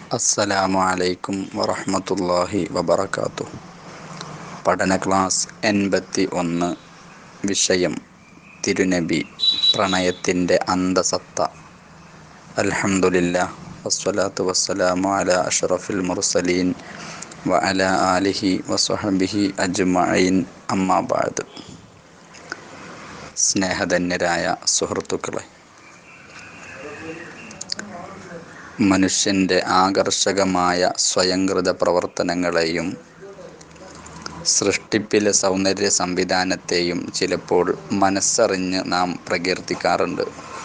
അസ്സലാമു അലൈക്കും വറഹ്മത്തുള്ളാഹി വബറകാതുഹു പഠന ക്ലാസ് എൺപത്തി ഒന്ന് വിഷയം തിരുനബി പ്രണയത്തിൻ്റെ അന്തസത്ത അൽഹംദുലില്ലാ വസ്സലാത്തു വസ്സലാമു അലാ അഷ്റഫിൽ മുർസലീൻ വ അലാ ആലിഹി വസ്വഹബിഹി അജ്മഈൻ അമ്മാ ബഅദ് സ്നേഹധന്യരായ സുഹൃത്തുക്കളെ മനുഷ്യൻ്റെ ആകർഷകമായ സ്വയംകൃത പ്രവർത്തനങ്ങളെയും സൃഷ്ടിപ്പിലെ സൗന്ദര്യ സംവിധാനത്തെയും ചിലപ്പോൾ മനസ്സറിഞ്ഞ് നാം പ്രകീർത്തിക്കാറുണ്ട്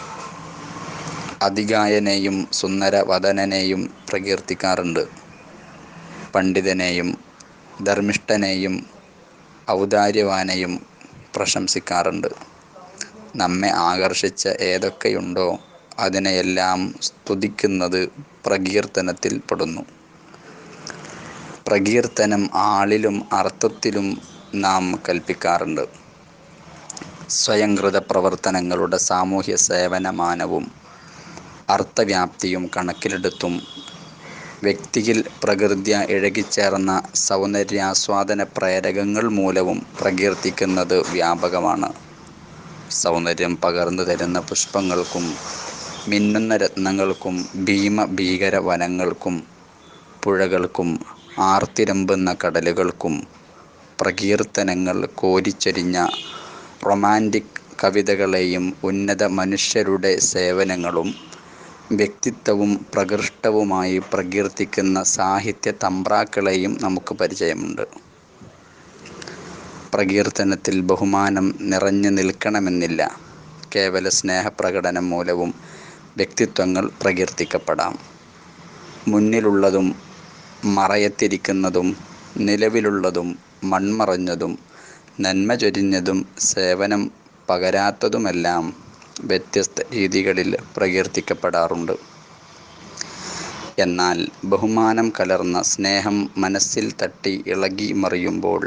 അതികായനെയും സുന്ദരവദനനെയും പ്രകീർത്തിക്കാറുണ്ട് പണ്ഡിതനെയും ധർമ്മിഷ്ഠനെയും ഔദാര്യവാനെയും പ്രശംസിക്കാറുണ്ട് നമ്മെ ആകർഷിച്ച ഏതൊക്കെയുണ്ടോ അതിനെയെല്ലാം സ്തുതിക്കുന്നത് പ്രകീർത്തനത്തിൽ പെടുന്നു പ്രകീർത്തനം ആളിലും അർത്ഥത്തിലും നാം കൽപ്പിക്കാറുണ്ട് സ്വയംകൃത പ്രവർത്തനങ്ങളുടെ സാമൂഹ്യ സേവനമാനവും അർത്ഥവ്യാപ്തിയും കണക്കിലെടുത്തും വ്യക്തിയിൽ പ്രകൃത്യ ഇഴകിച്ചേർന്ന സൗന്ദര്യാസ്വാദന പ്രേരകങ്ങൾ മൂലവും പ്രകീർത്തിക്കുന്നത് വ്യാപകമാണ് സൗന്ദര്യം പകർന്നു തരുന്ന പുഷ്പങ്ങൾക്കും മിന്നുന്ന രത്നങ്ങൾക്കും ഭീമ ഭീകര വനങ്ങൾക്കും പുഴകൾക്കും ആർത്തിരമ്പുന്ന കടലുകൾക്കും പ്രകീർത്തനങ്ങൾ കോരിച്ചൊരിഞ്ഞ റൊമാൻറ്റിക് കവിതകളെയും ഉന്നത മനുഷ്യരുടെ സേവനങ്ങളും വ്യക്തിത്വവും പ്രകൃഷ്ടവുമായി പ്രകീർത്തിക്കുന്ന സാഹിത്യ തമ്പ്രാക്കളെയും നമുക്ക് പരിചയമുണ്ട് പ്രകീർത്തനത്തിൽ ബഹുമാനം നിറഞ്ഞു നിൽക്കണമെന്നില്ല കേവല സ്നേഹപ്രകടനം മൂലവും വ്യക്തിത്വങ്ങൾ പ്രകീർത്തിക്കപ്പെടാം മുന്നിലുള്ളതും മറയത്തിരിക്കുന്നതും നിലവിലുള്ളതും മൺമറഞ്ഞതും നന്മ ചൊരിഞ്ഞതും സേവനം പകരാത്തതുമെല്ലാം വ്യത്യസ്ത രീതികളിൽ പ്രകീർത്തിക്കപ്പെടാറുണ്ട് എന്നാൽ ബഹുമാനം കലർന്ന സ്നേഹം മനസ്സിൽ തട്ടി ഇളകി മറിയുമ്പോൾ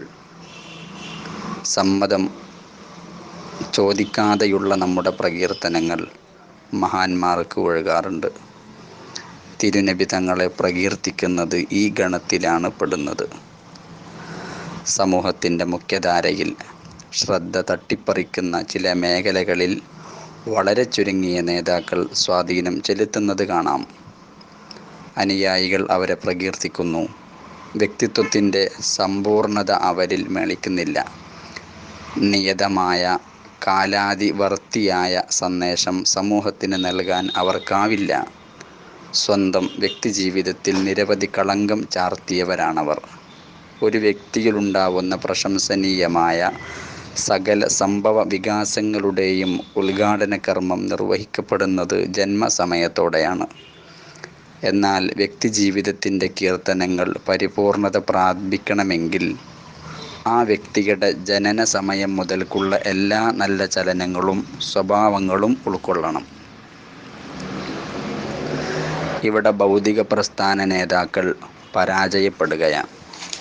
സമ്മതം ചോദിക്കാതെയുള്ള നമ്മുടെ പ്രകീർത്തനങ്ങൾ മഹാന്മാർക്ക് ഒഴുകാറുണ്ട് തിരുനബി തങ്ങളെ പ്രകീർത്തിക്കുന്നത് ഈ ഗണത്തിലാണ് പെടുന്നത് സമൂഹത്തിൻ്റെ മുഖ്യധാരയിൽ ശ്രദ്ധ തട്ടിപ്പറിക്കുന്ന ചില മേഖലകളിൽ വളരെ ചുരുങ്ങിയ നേതാക്കൾ സ്വാധീനം ചെലുത്തുന്നത് കാണാം അനുയായികൾ അവരെ പ്രകീർത്തിക്കുന്നു വ്യക്തിത്വത്തിൻ്റെ സമ്പൂർണത അവരിൽ മേളിക്കുന്നില്ല നിയതമായ കാലാതിവർത്തിയായ സന്ദേശം സമൂഹത്തിന് നൽകാൻ അവർക്കാവില്ല സ്വന്തം വ്യക്തിജീവിതത്തിൽ നിരവധി കളങ്കം ചാർത്തിയവരാണവർ ഒരു വ്യക്തിയിലുണ്ടാവുന്ന പ്രശംസനീയമായ സകല സംഭവ വികാസങ്ങളുടെയും ഉദ്ഘാടന കർമ്മം നിർവഹിക്കപ്പെടുന്നത് ജന്മസമയത്തോടെയാണ് എന്നാൽ വ്യക്തിജീവിതത്തിൻ്റെ കീർത്തനങ്ങൾ പരിപൂർണത പ്രാപിക്കണമെങ്കിൽ ആ വ്യക്തിയുടെ ജനന സമയം മുതൽക്കുള്ള എല്ലാ നല്ല ചലനങ്ങളും സ്വഭാവങ്ങളും ഉൾക്കൊള്ളണം ഇവിടെ ഭൗതിക പ്രസ്ഥാന നേതാക്കൾ പരാജയപ്പെടുകയാണ്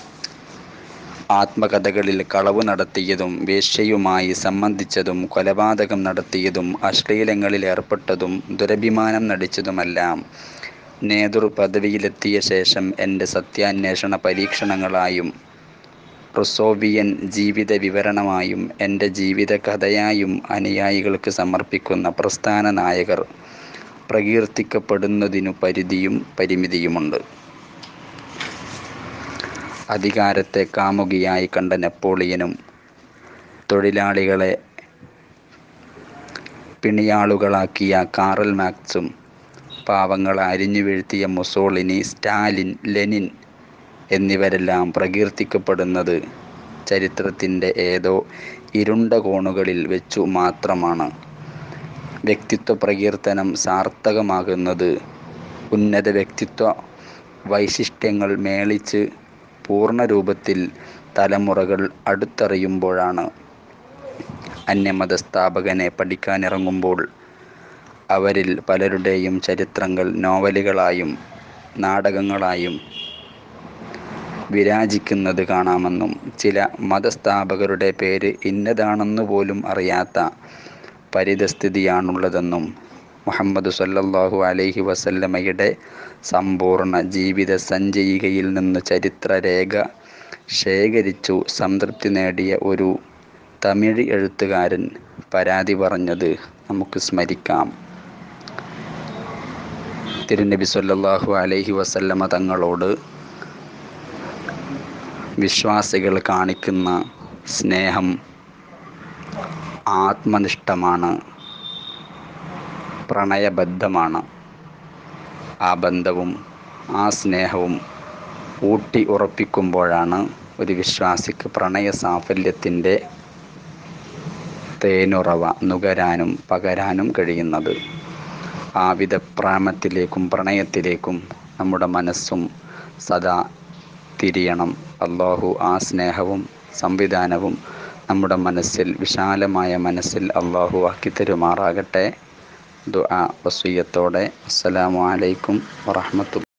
ആത്മകഥകളിൽ കളവ് നടത്തിയതും വേശ്യയുമായി സംബന്ധിച്ചതും കൊലപാതകം നടത്തിയതും അശ്ലീലങ്ങളിൽ ഏർപ്പെട്ടതും ദുരഭിമാനം നടിച്ചതുമെല്ലാം നേതൃ പദവിയിലെത്തിയ ശേഷം എൻ്റെ സത്യാന്വേഷണ പരീക്ഷണങ്ങളായും റുസോവിയൻ ജീവിത വിവരണമായും എൻ്റെ ജീവിത കഥയായും അനുയായികൾക്ക് സമർപ്പിക്കുന്ന പ്രസ്ഥാന നായകർ പ്രകീർത്തിക്കപ്പെടുന്നതിനു പരിധിയും പരിമിതിയുമുണ്ട് അധികാരത്തെ കാമുകിയായി കണ്ട നെപ്പോളിയനും തൊഴിലാളികളെ പിണിയാളുകളാക്കിയ കാറൽ മാക്സും പാവങ്ങളെ അരിഞ്ഞു വീഴ്ത്തിയ മുസോളിനി സ്റ്റാലിൻ ലെനിൻ എന്നിവരെല്ലാം പ്രകീർത്തിക്കപ്പെടുന്നത് ചരിത്രത്തിൻ്റെ ഏതോ ഇരുണ്ട കോണുകളിൽ വെച്ചു മാത്രമാണ് വ്യക്തിത്വ പ്രകീർത്തനം സാർത്ഥകമാകുന്നത് ഉന്നത വ്യക്തിത്വ വൈശിഷ്ട്യങ്ങൾ മേളിച്ച് പൂർണ്ണരൂപത്തിൽ തലമുറകൾ അടുത്തറിയുമ്പോഴാണ് അന്യമത സ്ഥാപകനെ പഠിക്കാനിറങ്ങുമ്പോൾ അവരിൽ പലരുടെയും ചരിത്രങ്ങൾ നോവലുകളായും നാടകങ്ങളായും വിരാജിക്കുന്നത് കാണാമെന്നും ചില മതസ്ഥാപകരുടെ പേര് ഇന്നതാണെന്ന് പോലും അറിയാത്ത പരിതസ്ഥിതിയാണുള്ളതെന്നും മുഹമ്മദ് സല്ലല്ലാഹു അലൈഹി വസല്ലമയുടെ സമ്പൂർണ്ണ ജീവിത സഞ്ചയികയിൽ നിന്ന് ചരിത്രരേഖ ശേഖരിച്ചു സംതൃപ്തി നേടിയ ഒരു തമിഴ് എഴുത്തുകാരൻ പരാതി പറഞ്ഞത് നമുക്ക് സ്മരിക്കാം തിരുനബി സല്ലല്ലാഹു അലൈഹി വസല്ലമ തങ്ങളോട് വിശ്വാസികൾ കാണിക്കുന്ന സ്നേഹം ആത്മനിഷ്ഠമാണ് പ്രണയബദ്ധമാണ് ആ ബന്ധവും ആ സ്നേഹവും ഊട്ടി ഉറപ്പിക്കുമ്പോഴാണ് ഒരു വിശ്വാസിക്ക് പ്രണയ സാഫല്യത്തിൻ്റെ തേനുറവ നുകരാനും പകരാനും കഴിയുന്നത് ആ വിധപ്രാമത്തിലേക്കും പ്രണയത്തിലേക്കും നമ്മുടെ മനസ്സും സദാ തിരിയണം അള്ളാഹു ആ സ്നേഹവും സംവിധാനവും നമ്മുടെ മനസ്സിൽ വിശാലമായ മനസ്സിൽ അള്ളാഹു ആക്കി തരുമാറാകട്ടെ ദുആ വസിയത്തോടെ അസ്സലാമു അലൈക്കും വറഹ്മത്തുള്ളാഹി